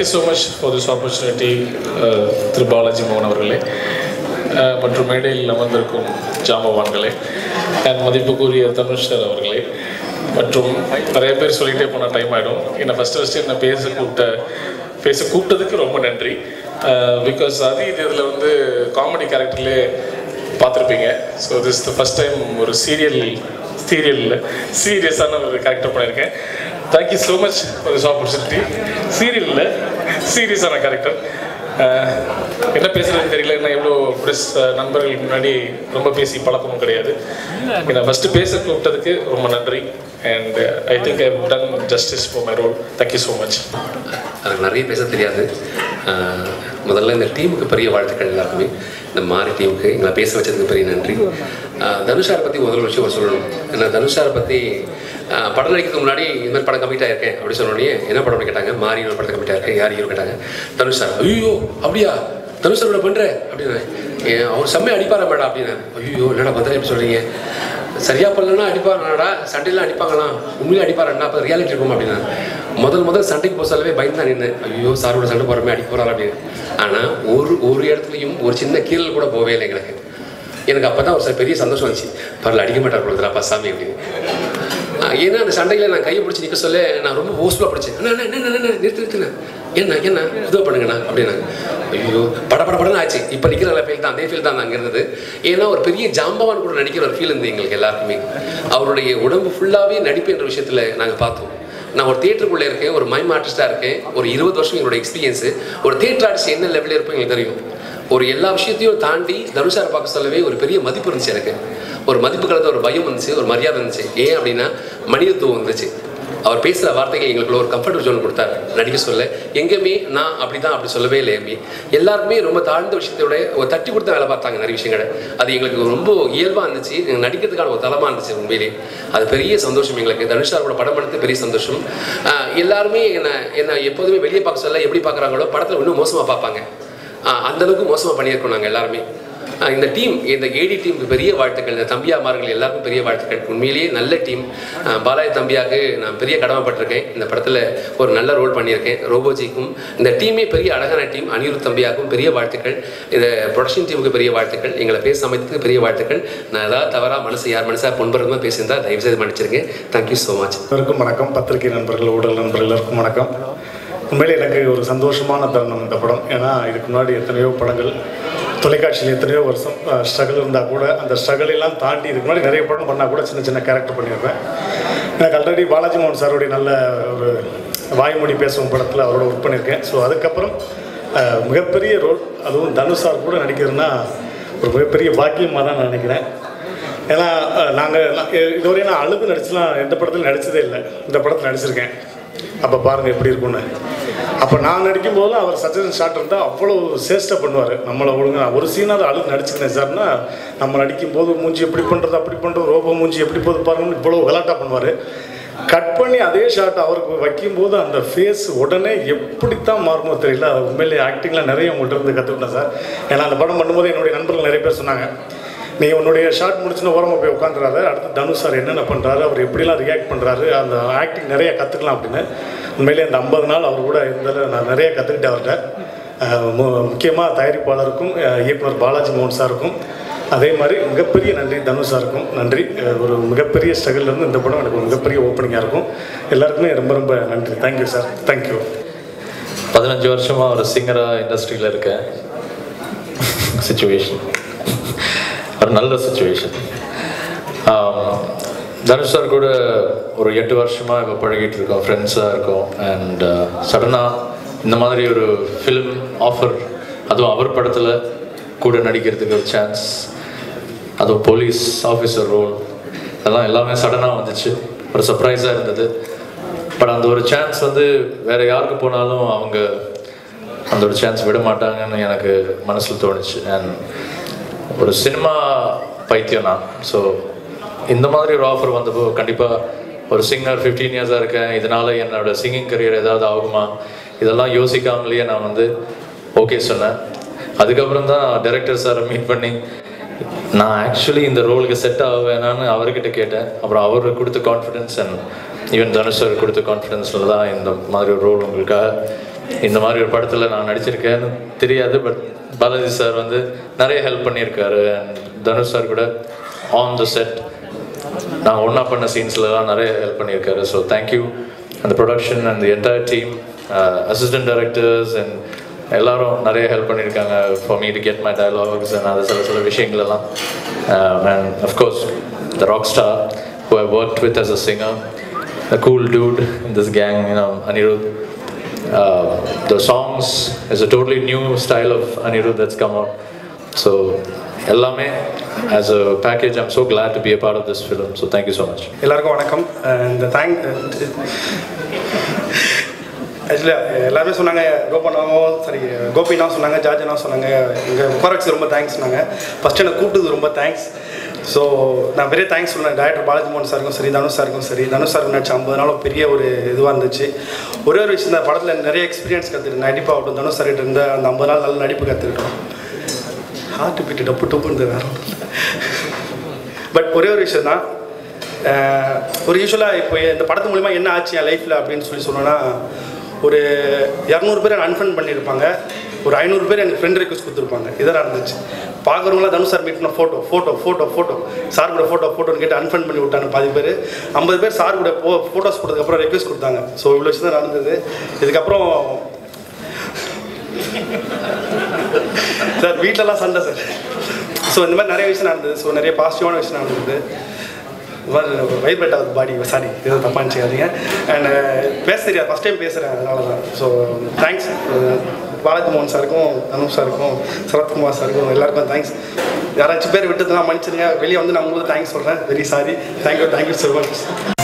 Thank you so much for this opportunity திரு பாலாஜி மோகன் அவர்களே அஹ், மற்றும் மேடையில் அமர்ந்திருக்கும் ஜாம்பவான்களே அண்ட் மதிப்புக்குரிய தனுஷ் சார் அவர்களே மற்றும் நிறைய பேர் சொல்லிகிட்டே போனால் டைம் ஆகிடும் என்னை ஃபஸ்ட்டு ஃபஸ்ட்டு என்னை பேச கூப்பிட்ட பேச கூப்பிட்டதுக்கு ரொம்ப நன்றி பிகாஸ் அது இது இதில் வந்து காமெடி கேரக்டர்லேயே பார்த்துருப்பீங்க so this the first time ஒரு சீரியல் சீரியலில் சீரியஸான ஒரு கேரக்டர் பண்ணியிருக்கேன் thank you so much for this opportunity சீரியலில் சீரியஸான கேரக்டர் என்ன பேசுறதுன்னு தெரியல என்ன எவ்வளோ ப்ரெஸ் நண்பர்களுக்கு முன்னாடி ரொம்ப பேசி பழக்கமும் கிடையாது என்னை ஃபஸ்ட்டு பேச கூப்பிட்டதுக்கு ரொம்ப நன்றி and I think I done justice for my role thank you so much எனக்கு நிறைய பேச தெரியாது ஆஹ் முதல்ல இந்த டீமுக்கு பெரிய வாழ்த்துக்கள் எல்லாருக்குமே இந்த மாறி டீமுக்கு எங்களை பேச வச்சதுக்கு பெரிய நன்றி ஆஹ் தனுஷாரை பற்றி முதல் விஷயம் ஒரு சொல்லணும் ஏன்னா தனுஷாரை பற்றி ஆஹ் படம் நடிக்கிறதுக்கு முன்னாடி இந்த மாதிரி படம் கம்மிட் ஆயிருக்கேன் அப்படி சொன்னோடனே என்ன படம்னு கேட்டாங்க மாறி ஒரு படத்தை கம்மிட் ஆயிருக்கேன் யார் ஹீரோ கேட்டாங்க தனுஷ் சார் ஐயோ அப்படியா தனுஷரோட பண்ணுற அப்படின்னு ஏன் அவர் செம்மையாக அடிப்பாரா மேடம் அப்படின்னு ஐயோ என்னடா பதில் எப்படி சொல்கிறீங்க சரியா பண்ணலன்னா அடிப்பாங்கடா சண்டையெல்லாம் அடிப்பாங்களாம் உண்மையிலே அடிப்பாரண்ணா அப்போ ரியாலிட்டி இருக்கும் அப்படின்னா முதல் முதல் சண்டைக்கு போக சொல்லவே பயந்து தான் நின்று ஐயோ சாரோட சண்டை போகிறமே அடிக்க போகிறாரு அப்படின்னு ஆனால் ஒரு ஒரு இடத்துலையும் ஒரு சின்ன கீழல் கூட போவே இல்லை எங்களுக்கு எனக்கு அப்போ தான் ஒரு சில பெரிய சந்தோஷம் வந்துச்சு பரவாயில்ல அடிக்க மாட்டார் பொழுதுரா சாமி அப்படின்னு ஆஹ் ஏன்னா அந்த சண்டையில் நான் கையை பிடிச்சி நிற்க சொல்ல நான் ரொம்ப ஹோஸ்ஃபுல்லாக படித்தேன் அண்ணா அண்ணா, என்ன என்ன நிறுத்து நிறுத்துண்ணா என்ன என்ன இதுவாக பண்ணுங்கண்ணா அப்படின்னா ஐயோ பட பட படன்னு ஆச்சு இப்போ நிற்கிற ஃபீல் தான் அதே ஃபீல் தான் அங்கே இருந்தது ஏன்னா ஒரு பெரிய ஜாம்பவான் கூட நடிக்கிற ஒரு ஃபீல் இருந்தது எங்களுக்கு எல்லாருக்குமே அவருடைய உடம்பு ஃபுல்லாகவே நடிப்பு என்ற விஷயத்தில் நாங்கள் பார்த்தோம் நான் ஒரு தியேட்டருக்குள்ளே இருக்கேன் ஒரு மைம் ஆர்டிஸ்டாக இருக்கேன் ஒரு இருபது வருஷம் என்னோட எக்ஸ்பீரியன்ஸு ஒரு தியேட்டர் ஆர்டிஸ்ட் என்ன லெவலில் இருப்போம் எங்களுக்கு தெரியும் ஒரு எல்லா விஷயத்தையும் தாண்டி தனுஷாரை பார்க்க சொல்லவே ஒரு பெரிய மதிப்பு இருந்துச்சு எனக்கு ஒரு மதிப்பு கலந்த ஒரு பயம் வந்துச்சு ஒரு மரியாதை இருந்துச்சு ஏன் அப்படின்னா மனிதத்துவம் வந்துச்சு அவர் பேசுகிற வார்த்தைகள் எங்களுக்குள்ள ஒரு கம்ஃபர்ட் ஜோன் கொடுத்தாரு நடிக்க சொல்ல எங்கேயுமே நான் அப்படி தான் அப்படி சொல்லவே இல்லை எம்பி எல்லாருக்குமே ரொம்ப தாழ்ந்த விஷயத்தோட ஒரு தட்டி கொடுத்த வேலை பார்த்தாங்க நிறைய விஷயங்களை அது எங்களுக்கு ரொம்ப இயல்பாக இருந்துச்சு எங்களுக்கு நடிக்கிறதுக்கான ஒரு தளமாக இருந்துச்சு உண்மையிலே அது பெரிய சந்தோஷம் எங்களுக்கு தனுஷாரோட படம் எடுத்து பெரிய சந்தோஷம் ஆஹ் எல்லாருமே என்னை என்னை எப்போதுமே வெளியே பார்க்க சொல்ல எப்படி பார்க்குறாங்களோ படத்தில் இன்னும் மோசமாக பார்ப்பாங்க ஆஹ் அந்த அளவுக்கு மோசமாக பண்ணியிருக்கோம் நாங்கள் எல்லாருமே ஆஹ் இந்த டீம் இந்த ஏடி டீமுக்கு பெரிய வாழ்த்துக்கள் இந்த தம்பியாமார்கள் எல்லாருக்கும் பெரிய வாழ்த்துக்கள் உண்மையிலேயே நல்ல டீம் பாலாஜி தம்பியாக்கு நான் பெரிய கடமைப்பட்டிருக்கேன் இந்த படத்தில் ஒரு நல்ல ரோல் பண்ணியிருக்கேன் ரோபோஜிக்கும் இந்த டீமே பெரிய அழகான டீம் அனிருத் தம்பியாக்கும் பெரிய வாழ்த்துக்கள் இந்த ப்ரொடக்ஷன் டீமுக்கு பெரிய வாழ்த்துக்கள் எங்களை பேச அமைத்ததுக்கு பெரிய வாழ்த்துக்கள் நான் ஏதாவது தவறாக மனசு யார் மனசாக பொன்பரமாக பேசியிருந்தா தயவு செய்து மன்னிச்சிருங்க தேங்க்யூ ஸோ மச் எல்லாருக்கும் வணக்கம் பத்திரிகை நண்பர்கள் ஊடக நண்பர்கள் எல்லாருக்கும் வணக்கம் உண்மையிலே எனக்கு ஒரு சந்தோஷமான தருணம் இந்த படம் ஏன்னா இதுக்கு முன்னாடி எத்தனையோ படங்கள் தொலைக்காட்சியில் எத்தனையோ வருஷம் ஸ்ட்ரகிள் இருந்தால் கூட அந்த struggle எல்லாம் தாண்டி இதுக்கு முன்னாடி நிறைய படம் பண்ணால் கூட சின்ன சின்ன கேரக்டர் பண்ணியிருப்பேன் எனக்கு ஆல்ரெடி பாலாஜி மோகன் சாருடைய நல்ல ஒரு வாய்மொழி பேசும் படத்தில் அவரோட ஒர்க் பண்ணியிருக்கேன் ஸோ அதுக்கப்புறம் அஹ், மிகப்பெரிய ரோல் அதுவும் தனுஷ் சார் கூட நடிக்கிறதுனா ஒரு மிகப்பெரிய பாக்கியமாக தான் நான் நினைக்கிறேன் ஏன்னா நாங்கள் இதுவரையும் நான் அழுது நடிச்சுலாம் எந்த படத்துலையும் நடிச்சதே இல்லை இந்த படத்தில் நடிச்சிருக்கேன் அப்போ பாருங்கள் எப்படி இருக்கும்னு அப்போ நான் நடிக்கும் போது அவர் சஜஷன் ஷாட் இருந்தால் அவ்வளோ சேஷ்டை பண்ணுவார் நம்மளை ஒழுங்கா ஒரு சீனாவது அழுது நடிச்சிருந்தேன் சார்னா நம்ம நடிக்கும் போது மூஞ்சி எப்படி பண்ணுறது அப்படி பண்ணுறது ரோபோ மூஞ்சி எப்படி போது பாருங்கன்னு இவ்வளோ கலாட்டா பண்ணுவார் கட் பண்ணி அதே ஷாட் அவருக்கு வைக்கும்போது அந்த ஃபேஸ் உடனே எப்படித்தான் மாறுமோ தெரியல அது உண்மையிலேயே ஆக்டிங்லாம் நிறைய உங்கள்கிட்ட இருந்து கற்றுக்கிட்டேன் சார் ஏன்னா அந்த படம் பண்ணும்போது என்னுடைய நண்பர்கள் நிறைய பேர் சொன்னாங்க நீ உன்னுடைய ஷார்ட் முடிச்சுன்னு ஓரமாக போய் உட்காந்துறாரு அடுத்து தனுஷ் சார் என்னென்ன பண்ணுறாரு அவர் எப்படிலாம் ரியாக்ட் பண்ணுறாரு அந்த ஆக்டிங் நிறைய கற்றுக்கலாம் அப்படின்னு உண்மையிலே இந்த ஐம்பது நாள் அவர் கூட இருந்தாலும் நான் நிறைய கற்றுக்கிட்டேன் அவர்கிட்ட முக்கியமாக தயாரிப்பாளருக்கும் அஹ், இயக்குனர் பாலாஜி மோகன் சாருக்கும் அதே மாதிரி மிகப்பெரிய நன்றி தனுஷ் சாருக்கும் நன்றி அஹ், ஒரு மிகப்பெரிய struggle ல இருந்து இந்த படம் எனக்கு ஒரு மிகப்பெரிய ஓப்பனிங்காக இருக்கும் எல்லாருக்குமே ரொம்ப ரொம்ப நன்றி தேங்க்யூ சார் தேங்க்யூ பதினஞ்சு வருஷமா ஒரு சிங்கரா இண்டஸ்ட்ரியில் இருக்கேன் சுச்சுவேஷன் ஒரு நல்ல சுச்சுவேஷன் தனுஷ் சார் கூட ஒரு எட்டு வருஷமா இப்போ பழகிட்டு இருக்கோம் ஃப்ரெண்ட்ஸாக இருக்கோம் அண்ட் சடனாக இந்த மாதிரி ஒரு ஃபிலிம் ஆஃபர் அதுவும் அவர் படத்தில் கூட நடிக்கிறதுக்கு ஒரு சான்ஸ் அதுவும் போலீஸ் ஆஃபீஸர் ரோல் அதெல்லாம் எல்லாமே சடனாக வந்துச்சு ஒரு சர்ப்ரைஸாக இருந்தது பட் அந்த ஒரு சான்ஸ் வந்து வேற யாருக்கு போனாலும் அவங்க அந்த ஒரு சான்ஸ் விட மாட்டாங்கன்னு எனக்கு மனசில் தோணுச்சு அண்ட் ஒரு சினிமா பைத்தியம் நான் ஸோ இந்த மாதிரி ஒரு ஆஃபர் வந்தப்போ கண்டிப்பாக ஒரு சிங்கர் ஃபிஃப்டீன் இயர்ஸாக இருக்கேன் இதனால என்னோட சிங்கிங் கரியர் ஏதாவது ஆகுமா இதெல்லாம் யோசிக்காமலேயே நான் வந்து ஓகே சொன்னேன் அதுக்கப்புறம் தான் டைரக்டர் சாரை மீட் பண்ணி நான் ஆக்சுவலி இந்த ரோலுக்கு செட் ஆக வேணான்னு அவர்கிட்ட கேட்டேன் அப்புறம் அவர் கொடுத்த confidence and even Dhanush sir கொடுத்த கான்ஃபிடென்ஸில் தான் இந்த மாதிரி ஒரு ரோல் உங்களுக்காக இந்த மாதிரி ஒரு படத்தில் நான் நடிச்சிருக்கேன்னு தெரியாது பட் பாலாஜி சார் வந்து நிறைய ஹெல்ப் பண்ணியிருக்காரு அண்ட் தனுஷ் சார் கூட ஆன் த செட் நாங்கள் ஒன்றா பண்ண சீன்ஸ்லலாம் நிறைய ஹெல்ப் பண்ணியிருக்காரு ஸோ தேங்க்யூ அந்த production and entire team assistant directors and எல்லாரும் நிறைய ஹெல்ப் பண்ணியிருக்காங்க for me to get my dialogues and அது சில சில விஷயங்களெல்லாம் and of course the rock star who I work with as a singer a cool dude in this gang, you know, Anirudh. Uh, the songs is a totally new style of Anirudh that's come out. So, எல்லாமே as a package, I'm so glad to be a part of this film. So, thank you so much. எல்லாருக்கும் வணக்கம் இந்த thank actually எல்லாருமே சொன்னாங்க கோபனாவும் சரி கோபினா சொன்னாங்க ஜார்ஜனா சொன்னாங்க இங்கே உட்கார வச்சு ரொம்ப தேங்க்ஸ் சொன்னாங்க ஃபஸ்ட்டு எனக்கு கூப்பிட்டது ரொம்ப தேங்க்ஸ் ஸோ நான் பெரிய தேங்க்ஸ் சொன்னேன் டேரக்டர் பாலாஜி மோகன் சாருக்கும் சரி தனுஷ் சாருக்கும் சரி தனுஷ் சாருக்கு நடிச்ச ஐம்பது நாளும் பெரிய ஒரு இதுவாக இருந்துச்சு ஒரே ஒரு விஷயம் இந்த படத்தில் நிறைய எக்ஸ்பீரியன்ஸ் கற்றுக்கிட்டேன் நடிப்பாகட்டும் தனுஷ் சார்கிட்ட இருந்த அந்த ஐம்பது நாள் நல்ல நடிப்பு கற்றுக்கிட்டோம் ஹார்ட் பீட்டு டப்பு டப்புன்னு வேற பட் ஒரே ஒரு விஷயம் தான் அஹ் ஒரு யூஸ்வலாக இப்போ இந்த படத்து மூலிமா என்ன ஆச்சு என் லைஃப்பில் அப்படின்னு சொல்லி சொன்னோன்னா ஒரு இரநூறு பேர் என்னை அன்ஃபன் பண்ணியிருப்பாங்க ஒரு ஐநூறு பேர் எனக்கு ஃப்ரெண்ட் ரெக்வஸ்ட் கொடுத்துருப்பாங்க இதெல்லாம் இருந்துச்சு பார்க்குறவங்களாம் தனுஷ் சார் மீட் பண்ண photo photo photo photo sir கூட ஃபோட்டோ ஃபோட்டோன்னு கேட்டு அன்ஃபன் பண்ணி விட்டாங்க பாதி பேர் ஐம்பது பேர் சார் கூட போ ஃபோட்டோஸ் போட்டதுக்கப்புறம் ரெக்வஸ்ட் கொடுத்தாங்க ஸோ இவ்வளோ விஷயம் தான் நடந்தது இதுக்கப்புறம் சார் வீட்டிலலாம் சண்டை சார் ஸோ இந்த மாதிரி நிறைய விஷயம் நடந்தது ஸோ நிறைய பாசிட்டிவான விஷயம் நடந்தது இந்த மாதிரி வைப்ரேட் ஆகுது பாடி சாரி எதுவும் தப்பாக நினச்சிக்காதீங்க அண்ட் பேச தெரியாது ஃபஸ்ட் டைம் பேசுகிறேன் அதனால தான் ஸோ தேங்க்ஸ் பாலாஜி மோகன் சாருக்கும் அனுப் சாருக்கும் சரத்குமார் சாருக்கும் எல்லாருக்கும் தேங்க்ஸ் யாராச்சும் பேர் விட்டதுலாம் மன்னிச்சிருங்க வெளியே வந்து நான் உங்களுக்கு தேங்க்ஸ் சொல்கிறேன் very sorry thank you thank you so much